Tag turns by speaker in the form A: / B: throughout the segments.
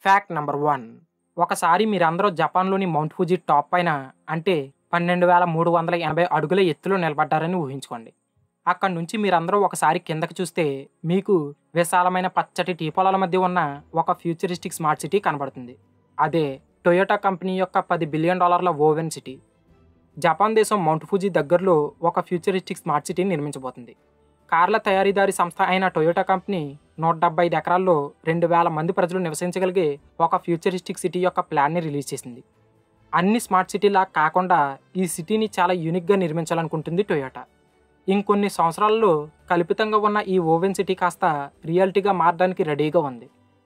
A: fact number one ఒకసారి మీరందరూ జపాన్లోని మౌంట్ ఫుజీ టాప్ పైన అంటే పన్నెండు వేల మూడు వందల ఎనభై అడుగుల ఎత్తులో నిలబడ్డారని ఊహించుకోండి అక్కడి నుంచి మీరందరూ ఒకసారి కిందకి చూస్తే మీకు విశాలమైన పచ్చటి టీ పొలాల మధ్య ఉన్న ఒక ఫ్యూచరిస్టిక్ స్మార్ట్ సిటీ కనబడుతుంది అదే టొయోటా కంపెనీ యొక్క పది బిలియన్ డాలర్ల ఓవెన్ సిటీ జపాన్ దేశం మౌంట్ ఫుజీ దగ్గరలో ఒక ఫ్యూచరిస్టిక్ స్మార్ట్ సిటీని నిర్మించబోతుంది కార్ల తయారీదారి సంస్థ అయిన టొయోటా కంపెనీ నూట డెబ్బై ఐదు ఎకరాల్లో రెండు వేల మంది ప్రజలు నివసించగలిగే ఒక ఫ్యూచరిస్టిక్ సిటీ యొక్క ప్లాన్ని రిలీజ్ చేసింది అన్ని స్మార్ట్ సిటీలా కాకుండా ఈ సిటీని చాలా యూనిక్గా నిర్మించాలనుకుంటుంది టొయోటా ఇంకొన్ని సంవత్సరాల్లో కల్పితంగా ఉన్న ఈ ఓవెన్ సిటీ కాస్త రియాలిటీగా మారడానికి రెడీగా ఉంది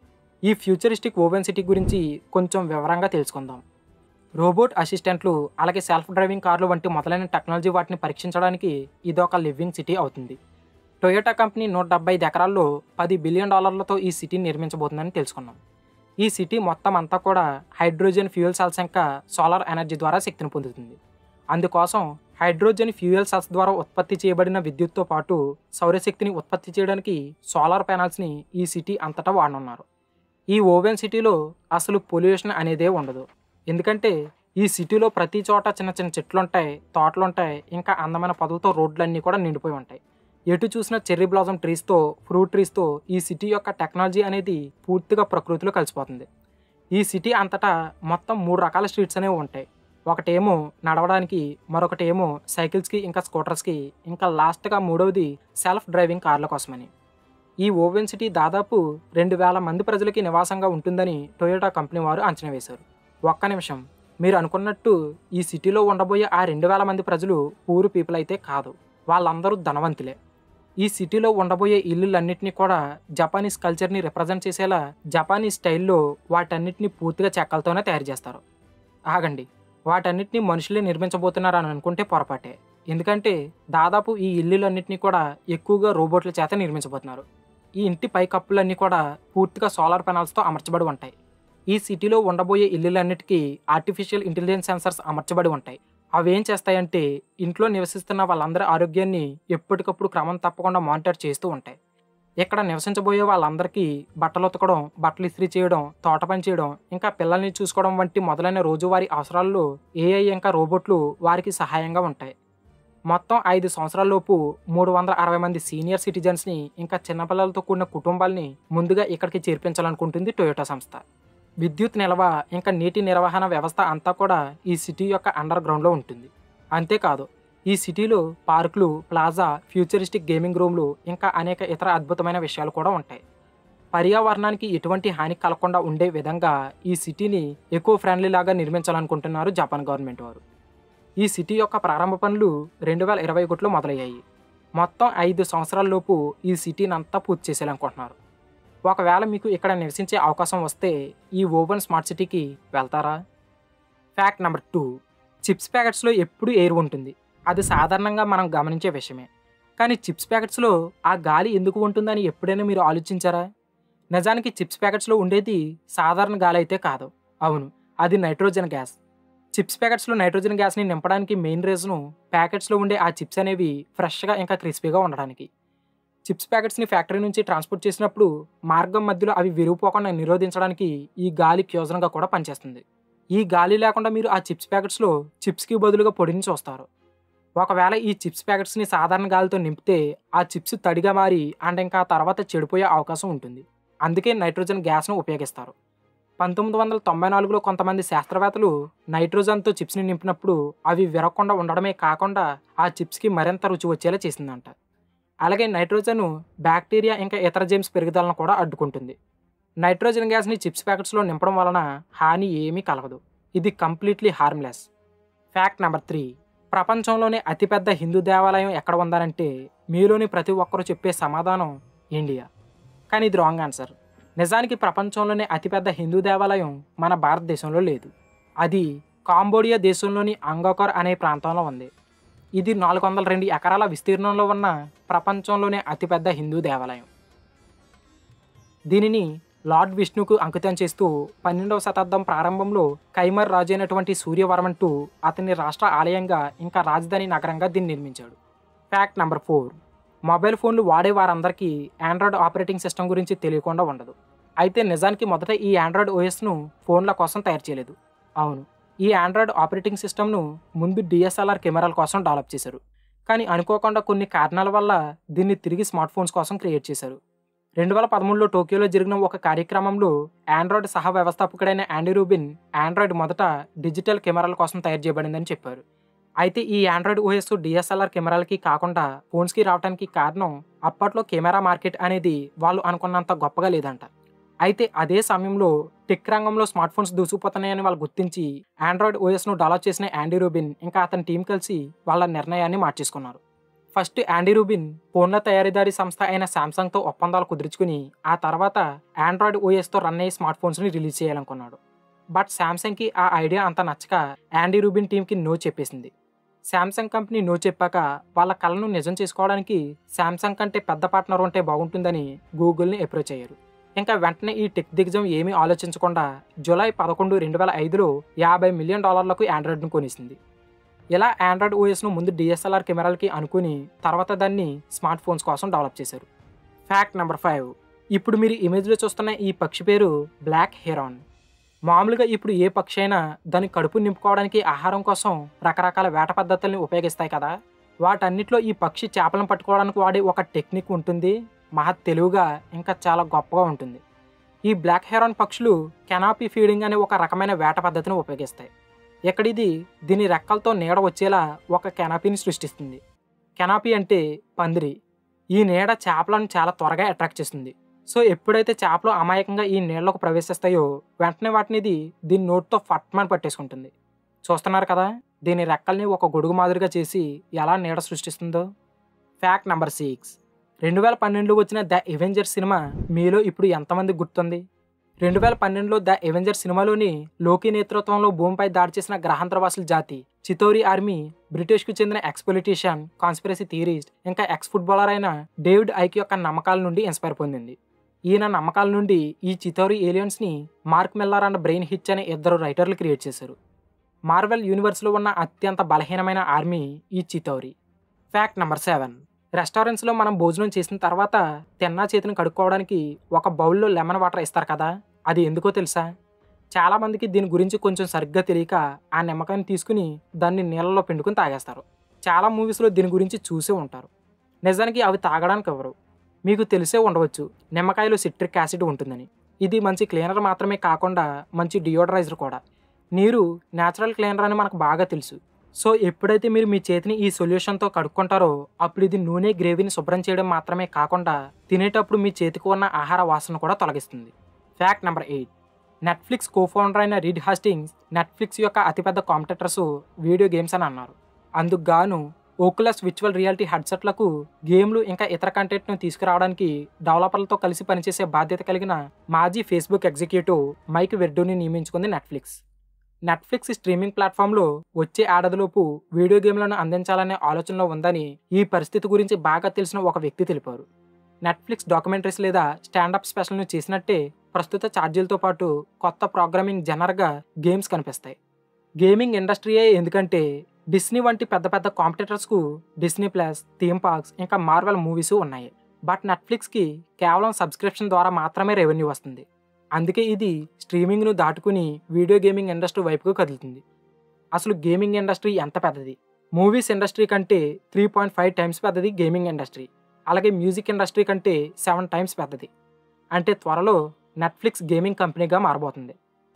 A: ఈ ఫ్యూచరిస్టిక్ ఓవెన్ సిటీ గురించి కొంచెం వివరంగా తెలుసుకుందాం రోబోట్ అసిస్టెంట్లు అలాగే సెల్ఫ్ డ్రైవింగ్ కార్లు వంటి మొదలైన టెక్నాలజీ వాటిని పరీక్షించడానికి ఇదొక లివింగ్ సిటీ అవుతుంది టొయోటా కంపెనీ నూట డెబ్బై ఐదు ఎకరాల్లో పది బిలియన్ డాలర్లతో ఈ సిటీని నిర్మించబోతుందని తెలుసుకున్నాం ఈ సిటీ మొత్తం అంతా కూడా హైడ్రోజన్ ఫ్యూయల్ సెల్స్ ఇంకా సోలార్ ఎనర్జీ ద్వారా శక్తిని పొందుతుంది అందుకోసం హైడ్రోజన్ ఫ్యూయల్ సెల్స్ ద్వారా ఉత్పత్తి చేయబడిన విద్యుత్తో పాటు సౌరశక్తిని ఉత్పత్తి చేయడానికి సోలార్ ప్యానల్స్ని ఈ సిటీ అంతటా వాడనున్నారు ఈ ఓవెన్ సిటీలో అసలు పొల్యూషన్ అనేదే ఉండదు ఎందుకంటే ఈ సిటీలో ప్రతి చోట చిన్న చిన్న చెట్లు ఉంటాయి తోటలు ఉంటాయి ఇంకా అందమైన పదులతో రోడ్లన్నీ కూడా నిండిపోయి ఉంటాయి ఎటు చూసిన చెర్రీ బ్లాజమ్ ట్రీస్తో ఫ్రూట్ ట్రీస్తో ఈ సిటీ యొక్క టెక్నాలజీ అనేది పూర్తిగా ప్రకృతిలో కలిసిపోతుంది ఈ సిటీ అంతటా మొత్తం మూడు రకాల స్ట్రీట్స్ అనేవి ఉంటాయి ఒకటేమో నడవడానికి మరొకటేమో సైకిల్స్కి ఇంకా స్కూటర్స్కి ఇంకా లాస్ట్గా మూడవది సెల్ఫ్ డ్రైవింగ్ కార్ల కోసమని ఈ ఓవెన్ సిటీ దాదాపు రెండు వేల మంది ప్రజలకి నివాసంగా ఉంటుందని టొయోటా కంపెనీ వారు అంచనా వేశారు ఒక్క నిమిషం మీరు అనుకున్నట్టు ఈ సిటీలో ఉండబోయే ఆ రెండు వేల మంది ప్రజలు పూరు పీపుల్ అయితే కాదు వాళ్ళందరూ ధనవంతులే ఈ సిటీలో ఉండబోయే ఇల్లులన్నింటినీ కూడా జపానీస్ కల్చర్ని రిప్రజెంట్ చేసేలా జపానీస్ స్టైల్లో వాటన్నిటిని పూర్తిగా చెక్కలతోనే తయారు చేస్తారు ఆగండి వాటన్నిటిని మనుషులే నిర్మించబోతున్నారు అని అనుకుంటే పొరపాటే ఎందుకంటే దాదాపు ఈ ఇల్లులన్నింటినీ కూడా ఎక్కువగా రోబోట్ల చేత నిర్మించబోతున్నారు ఈ ఇంటి పైకప్పులన్నీ కూడా పూర్తిగా సోలార్ పెనాల్స్తో అమర్చబడి ఉంటాయి ఈ సిటీలో ఉండబోయే ఇల్లులన్నిటికీ ఆర్టిఫిషియల్ ఇంటెలిజెన్స్ సెన్సర్స్ అమర్చబడి ఉంటాయి అవి ఏం చేస్తాయంటే ఇంట్లో నివసిస్తున్న వాళ్ళందరి ఆరోగ్యాన్ని ఎప్పటికప్పుడు క్రమం తప్పకుండా మానిటర్ చేస్తూ ఉంటాయి ఇక్కడ నివసించబోయే వాళ్ళందరికీ బట్టలు ఉతకడం బట్టలు ఇస్త్రీ చేయడం తోట పని చేయడం ఇంకా పిల్లల్ని చూసుకోవడం వంటి మొదలైన రోజువారీ అవసరాల్లో ఏఐ ఇంకా రోబోట్లు వారికి సహాయంగా ఉంటాయి మొత్తం ఐదు సంవత్సరాలలోపు మూడు వందల అరవై మంది సీనియర్ సిటిజన్స్ని ఇంకా చిన్నపిల్లలతో కూడిన కుటుంబాల్ని ముందుగా ఇక్కడికి చేర్పించాలనుకుంటుంది టొయోటా సంస్థ విద్యుత్ నిల్వ ఇంకా నీటి నిర్వహణ వ్యవస్థ అంతా కూడా ఈ సిటీ యొక్క అండర్ గ్రౌండ్లో ఉంటుంది అంతేకాదు ఈ సిటీలో పార్కులు ప్లాజా ఫ్యూచరిస్టిక్ గేమింగ్ రూమ్లు ఇంకా అనేక ఇతర అద్భుతమైన విషయాలు కూడా ఉంటాయి పర్యావరణానికి ఎటువంటి హాని కలగకుండా ఉండే విధంగా ఈ సిటీని ఎకో ఫ్రెండ్లీ లాగా నిర్మించాలనుకుంటున్నారు జపాన్ గవర్నమెంట్ వారు ఈ సిటీ యొక్క ప్రారంభ పనులు రెండు వేల ఇరవై ఒకటిలో మొదలయ్యాయి మొత్తం ఐదు సంవత్సరాలలోపు ఈ సిటీని అంతా పూర్తి చేసేయాలనుకుంటున్నారు ఒకవేళ మీకు ఇక్కడ నివసించే అవకాశం వస్తే ఈ ఓవెన్ స్మార్ట్ సిటీకి వెళ్తారా ఫ్యాక్ట్ నెంబర్ టూ చిప్స్ ప్యాకెట్స్లో ఎప్పుడు ఎయిర్ ఉంటుంది అది సాధారణంగా మనం గమనించే విషయమే కానీ చిప్స్ ప్యాకెట్స్లో ఆ గాలి ఎందుకు ఉంటుందని ఎప్పుడైనా మీరు ఆలోచించారా నిజానికి చిప్స్ ప్యాకెట్స్లో ఉండేది సాధారణ గాలి అయితే కాదు అవును అది నైట్రోజన్ గ్యాస్ చిప్స్ ప్యాకెట్స్లో నైట్రోజన్ గ్యాస్ని నింపడానికి మెయిన్ రీజను ప్యాకెట్స్లో ఉండే ఆ చిప్స్ అనేవి ఫ్రెష్గా ఇంకా క్రిస్పీగా ఉండడానికి చిప్స్ ప్యాకెట్స్ని ఫ్యాక్టరీ నుంచి ట్రాన్స్పోర్ట్ చేసినప్పుడు మార్గం మధ్యలో అవి విరిగిపోకుండా నిరోధించడానికి ఈ గాలి క్యోజన్గా కూడా పనిచేస్తుంది ఈ గాలి లేకుండా మీరు ఆ చిప్స్ ప్యాకెట్స్లో చిప్స్కి బదులుగా పొడిని చూస్తారు ఒకవేళ ఈ చిప్స్ ప్యాకెట్స్ని సాధారణ గాలితో నింపితే ఆ చిప్స్ తడిగా మారి అండ్ ఇంకా తర్వాత చెడిపోయే అవకాశం ఉంటుంది అందుకే నైట్రోజన్ గ్యాస్ను ఉపయోగిస్తారు పంతొమ్మిది వందల తొంభై నాలుగులో కొంతమంది శాస్త్రవేత్తలు నైట్రోజన్తో చిప్స్ని నింపినప్పుడు అవి విరగకుండా ఉండడమే కాకుండా ఆ చిప్స్కి మరింత రుచి వచ్చేలా చేసిందంట అలాగే నైట్రోజన్ బ్యాక్టీరియా ఇంకా ఇతర జేమ్స్ పెరుగుదలను కూడా అడ్డుకుంటుంది నైట్రోజన్ గ్యాస్ని చిప్స్ ప్యాకెట్స్లో నింపడం వలన హాని ఏమీ కలగదు ఇది completely harmless fact number three ప్రపంచంలోనే అతిపెద్ద హిందూ దేవాలయం ఎక్కడ ఉందనంటే మీలోని ప్రతి ఒక్కరూ చెప్పే సమాధానం ఇండియా కానీ ఇది రాంగ్ ఆన్సర్ నిజానికి ప్రపంచంలోనే అతిపెద్ద హిందూ దేవాలయం మన భారతదేశంలో లేదు అది కాంబోడియా దేశంలోని అంగోకర్ అనే ప్రాంతంలో ఉంది ఇది నాలుగు వందల రెండు ఎకరాల విస్తీర్ణంలో ఉన్న ప్రపంచంలోనే అతిపెద్ద హిందూ దేవాలయం దీనిని లార్డ్ విష్ణుకు అంకితం చేస్తూ పన్నెండవ శతాబ్దం ప్రారంభంలో కైమర్ రాజు అయినటువంటి సూర్యవర్మన్ టూ అతని రాష్ట్ర ఆలయంగా ఇంకా రాజధాని నగరంగా దీన్ని నిర్మించాడు ఫ్యాక్ట్ నెంబర్ ఫోర్ మొబైల్ ఫోన్లు వాడే వారందరికీ ఆండ్రాయిడ్ ఆపరేటింగ్ సిస్టమ్ గురించి తెలియకుండా ఉండదు అయితే నిజానికి మొదట ఈ ఆండ్రాయిడ్ ఓఎస్ను ఫోన్ల కోసం తయారు చేయలేదు అవును ఈ ఆండ్రాయిడ్ ఆపరేటింగ్ సిస్టమ్ను ముందు డిఎస్ఎల్ఆర్ కెమెరాల కోసం డెవలప్ చేశారు కానీ అనుకోకుండా కొన్ని కారణాల వల్ల దీన్ని తిరిగి స్మార్ట్ ఫోన్స్ కోసం క్రియేట్ చేశారు రెండు వేల పదమూడులో టోక్యోలో జరిగిన ఒక కార్యక్రమంలో ఆండ్రాయిడ్ సహ వ్యవస్థాపకుడైన యాండీ రూబిన్ ఆండ్రాయిడ్ మొదట డిజిటల్ కెమెరాల కోసం తయారు చేయబడిందని చెప్పారు అయితే ఈ ఆండ్రాయిడ్ ఓఎస్ డిఎస్ఎల్ఆర్ కెమెరాలకి కాకుండా ఫోన్స్కి రావడానికి కారణం అప్పట్లో కెమెరా మార్కెట్ అనేది వాళ్ళు అనుకున్నంత గొప్పగా లేదంట అయితే అదే సమయంలో టెక్ రంగంలో స్మార్ట్ ఫోన్స్ దూసుకుపోతున్నాయని వాళ్ళు గుర్తించి ఆండ్రాయిడ్ ఓఎస్ను డెవలప్ చేసిన యాండీ రూబిన్ ఇంకా అతని టీం కలిసి వాళ్ళ నిర్ణయాన్ని మార్చేసుకున్నారు ఫస్ట్ యాండీ రూబిన్ ఫోన్ల తయారీదారి సంస్థ అయిన శాంసంగ్తో ఒప్పందాలు కుదుర్చుకుని ఆ తర్వాత ఆండ్రాయిడ్ ఓఎస్తో రన్ అయ్యే స్మార్ట్ ఫోన్స్ని రిలీజ్ చేయాలనుకున్నాడు బట్ శాంసంగ్కి ఆ ఐడియా అంత నచ్చక యాండీ రూబిన్ టీంకి నో చెప్పేసింది శాంసంగ్ కంపెనీ నో చెప్పాక వాళ్ళ కళను నిజం చేసుకోవడానికి శాంసంగ్ కంటే పెద్ద పార్ట్నర్ ఉంటే బాగుంటుందని గూగుల్ని అప్రోచ్ అయ్యారు ఇంకా వెంటనే ఈ టెక్ దిగ్గజం ఏమీ ఆలోచించకుండా జూలై పదకొండు రెండు వేల ఐదులో యాభై మిలియన్ డాలర్లకు ఆండ్రాయిడ్ను కొనిసింది ఇలా ఆండ్రాయిడ్ ఓఎస్ను ముందు డిఎస్ఎల్ఆర్ కెమెరాలకి అనుకుని తర్వాత దాన్ని స్మార్ట్ ఫోన్స్ కోసం డెవలప్ చేశారు ఫ్యాక్ట్ నెంబర్ ఫైవ్ ఇప్పుడు మీరు ఇమేజ్లో చూస్తున్న ఈ పక్షి పేరు బ్లాక్ హెరాన్ మామూలుగా ఇప్పుడు ఏ పక్షి అయినా దాని కడుపు నింపుకోవడానికి ఆహారం కోసం రకరకాల వేట పద్ధతుల్ని ఉపయోగిస్తాయి కదా వాటన్నిటిలో ఈ పక్షి చేపలను పట్టుకోవడానికి వాడే ఒక టెక్నిక్ ఉంటుంది మహా తెలివిగా ఇంకా చాలా గొప్పగా ఉంటుంది ఈ బ్లాక్ హెరాన్ పక్షులు కెనాపీ ఫీడింగ్ అనే ఒక రకమైన వేట పద్ధతిని ఉపయోగిస్తాయి ఇక్కడ ఇది దీని రెక్కలతో నీడ వచ్చేలా ఒక కెనాపీని సృష్టిస్తుంది కెనాపీ అంటే పందిరి ఈ నీడ చేపలను చాలా త్వరగా అట్రాక్ట్ చేస్తుంది సో ఎప్పుడైతే చేపలు అమాయకంగా ఈ నీళ్ళలోకి ప్రవేశిస్తాయో వెంటనే వాటిని ఇది దీని నోట్తో ఫట్మని పట్టేసుకుంటుంది చూస్తున్నారు కదా దీని రెక్కల్ని ఒక గొడుగు మాదిరిగా చేసి ఎలా నీడ సృష్టిస్తుందో ఫ్యాక్ట్ నెంబర్ సిక్స్ రెండు వేల పన్నెండులో వచ్చిన ద ఎవెంజర్ సినిమా మీలో ఇప్పుడు ఎంతమంది గుర్తుంది రెండు వేల పన్నెండులో ద ఎవెంజర్ సినిమాలోని లోకి నేతృత్వంలో భూమిపై దాడి చేసిన గ్రహాంతరవాసుల జాతి చితోరి ఆర్మీ బ్రిటిష్కు చెందిన ఎక్స్పొలిటీషియన్ కాన్స్పిరసీ థియరిస్ట్ ఇంకా ఎక్స్ ఫుట్బాలర్ అయిన డేవిడ్ ఐక్ యొక్క నమ్మకాల నుండి ఇన్స్పైర్ పొందింది ఈయన నమ్మకాల నుండి ఈ చితోరి ఏలియన్స్ని Mark Millar and Bryan Hitch అనే ఇద్దరు రైటర్లు క్రియేట్ చేశారు మార్వెల్ యూనివర్స్లో ఉన్న అత్యంత బలహీనమైన ఆర్మీ ఈ చితౌరి ఫ్యాక్ట్ నెంబర్ సెవెన్ రెస్టారెంట్స్లో మనం భోజనం చేసిన తర్వాత తిన్నా చేతిని కడుక్కోవడానికి ఒక బౌల్లో లెమన్ వాటర్ ఇస్తారు కదా అది ఎందుకో తెలుసా చాలామందికి దీని గురించి కొంచెం సరిగ్గా తెలియక ఆ నిమ్మకాయని తీసుకుని దాన్ని నీళ్ళలో పిండుకుని తాగేస్తారు చాలా మూవీస్లో దీని గురించి చూసే ఉంటారు నిజానికి అవి తాగడానికి ఎవరు మీకు తెలిసే ఉండవచ్చు నిమ్మకాయలో సిట్రిక్ యాసిడ్ ఉంటుందని ఇది మంచి క్లీనర్ మాత్రమే కాకుండా మంచి డియోడరైజర్ కూడా నీరు న్యాచురల్ క్లీనర్ అని మనకు బాగా తెలుసు సో ఎప్పుడైతే మీరు మీ చేతిని ఈ సొల్యూషన్తో కడుక్కుంటారో అప్పుడు ఇది నూనె గ్రేవీని శుభ్రం చేయడం మాత్రమే కాకుండా తినేటప్పుడు మీ చేతికి ఉన్న ఆహార వాసన కూడా తొలగిస్తుంది fact number eight Netflix co founder అయిన రీడ్ హాస్టింగ్స్ నెట్ఫ్లిక్స్ యొక్క అతిపెద్ద కాంపిటేటర్స్ వీడియో గేమ్స్ అని అన్నారు అందుకు గాను ఓకులస్ విర్చువల్ రియాలిటీ హెడ్సెట్లకు గేమ్లు ఇంకా ఇతర కంటెంట్ను తీసుకురావడానికి డెవలపర్లతో కలిసి పనిచేసే బాధ్యత కలిగిన మాజీ ఫేస్బుక్ ఎగ్జిక్యూటివ్ మైక్ వెర్డూని నియమించుకుంది నెట్ఫ్లిక్స్ నెట్ఫ్లిక్స్ స్ట్రీమింగ్ ప్లాట్ఫామ్లో వచ్చే ఏడాదిలోపు వీడియో గేమ్లను అందించాలనే ఆలోచనలో ఉందని ఈ పరిస్థితి గురించి బాగా తెలిసిన ఒక వ్యక్తి తెలిపారు నెట్ఫ్లిక్స్ డాక్యుమెంటరీస్ లేదా స్టాండప్ స్పెషల్ను చేసినట్టే ప్రస్తుత ఛార్జీలతో పాటు కొత్త ప్రోగ్రామింగ్ జనర్గా గేమ్స్ కనిపిస్తాయి గేమింగ్ ఇండస్ట్రీయే ఎందుకంటే డిస్నీ వంటి పెద్ద పెద్ద కాంపిటేటర్స్కు డిస్నీ ప్లస్ థీమ్ పార్క్స్ ఇంకా మార్వెల్ మూవీస్ ఉన్నాయి బట్ నెట్ఫ్లిక్స్కి కేవలం సబ్స్క్రిప్షన్ ద్వారా మాత్రమే రెవెన్యూ వస్తుంది అందుకే ఇది స్ట్రీమింగ్ను దాటుకుని వీడియో గేమింగ్ ఇండస్ట్రీ వైపుకు కదులుతుంది అసలు గేమింగ్ ఇండస్ట్రీ ఎంత పెద్దది మూవీస్ ఇండస్ట్రీ కంటే త్రీ పాయింట్ ఫైవ్ టైమ్స్ పెద్దది గేమింగ్ ఇండస్ట్రీ అలాగే మ్యూజిక్ ఇండస్ట్రీ కంటే సెవెన్ టైమ్స్ పెద్దది అంటే త్వరలో నెట్ఫ్లిక్స్ గేమింగ్ కంపెనీగా మారబోతుంది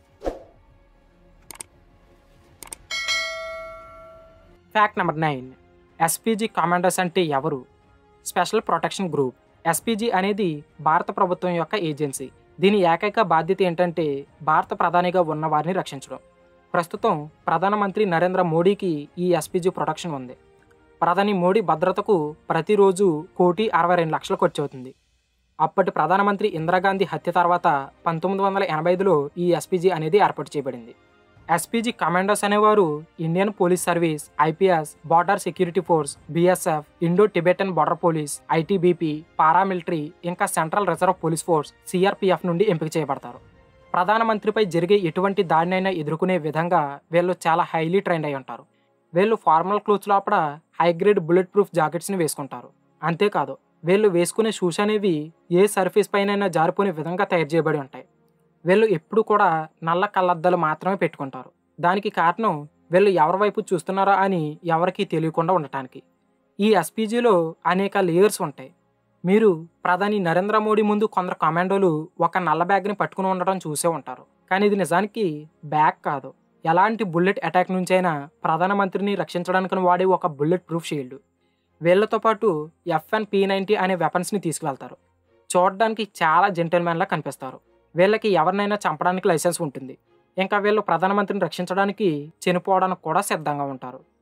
A: fact number nine SPG commanders అంటే ఎవరు స్పెషల్ ప్రొటెక్షన్ గ్రూప్ ఎస్పీజీ అనేది భారత ప్రభుత్వం యొక్క ఏజెన్సీ దీని ఏకైక బాధ్యత ఏంటంటే భారత ప్రధానిగా ఉన్న వారిని రక్షించడం ప్రస్తుతం ప్రధానమంత్రి నరేంద్ర మోడీకి ఈ ఎస్పీజీ ప్రొటెక్షన్ ఉంది ప్రధాని మోడీ భద్రతకు ప్రతిరోజు కోటి అరవై రెండు లక్షలు ఖర్చు అవుతుంది అప్పటి ప్రధానమంత్రి ఇందిరాగాంధీ హత్య తర్వాత పంతొమ్మిది వందల ఎనభై ఐదులో ఈ ఎస్పీజీ అనేది ఏర్పాటు చేయబడింది ఎస్పీజీ కమాండర్స్ అనేవారు Indian police service IPS border security force BSF Indo Tibetan border police ITBP paramilitary ఇంకా central reserve police force CRPF నుండి ఎంపిక చేయబడతారు ప్రధానమంత్రిపై జరిగే ఎటువంటి దాడినైనా ఎదుర్కొనే విధంగా వీళ్ళు చాలా హైలీ ట్రైన్ అయి ఉంటారు వీళ్ళు ఫార్మల్ క్లోత్స్ లోపల హై గ్రేడ్ బుల్లెట్ ప్రూఫ్ జాకెట్స్ని వేసుకుంటారు అంతేకాదు వీళ్ళు వేసుకునే షూస్ అనేవి ఏ సర్ఫేస్ పైన జారిపోయే విధంగా తయారు చేయబడి ఉంటాయి వీళ్ళు ఎప్పుడు కూడా నల్ల కళ్ళద్దాలు మాత్రమే పెట్టుకుంటారు దానికి కారణం వీళ్ళు ఎవరి వైపు చూస్తున్నారో అని ఎవరికీ తెలియకుండా ఉండటానికి ఈ ఎస్పీజీలో అనేక లేయర్స్ ఉంటాయి మీరు ప్రధాని నరేంద్ర మోడీ ముందు కొందరు కమాండోలు ఒక నల్ల బ్యాగ్ని పట్టుకుని ఉండడం చూసే ఉంటారు కానీ ఇది నిజానికి బ్యాగ్ కాదు ఎలాంటి బుల్లెట్ అటాక్ నుంచైనా ప్రధానమంత్రిని రక్షించడానికి వాడే ఒక బుల్లెట్ ప్రూఫ్ షీల్డ్ వీళ్ళతో పాటు ఎఫ్ఎన్ పి నైంటీ అనే వెపన్స్ని తీసుకువెళ్తారు చూడడానికి చాలా జెంటల్మెన్లా కనిపిస్తారు వీళ్ళకి ఎవరినైనా చంపడానికి లైసెన్స్ ఉంటుంది ఇంకా వీళ్ళు ప్రధానమంత్రిని రక్షించడానికి చనిపోవడానికి కూడా సిద్ధంగా ఉంటారు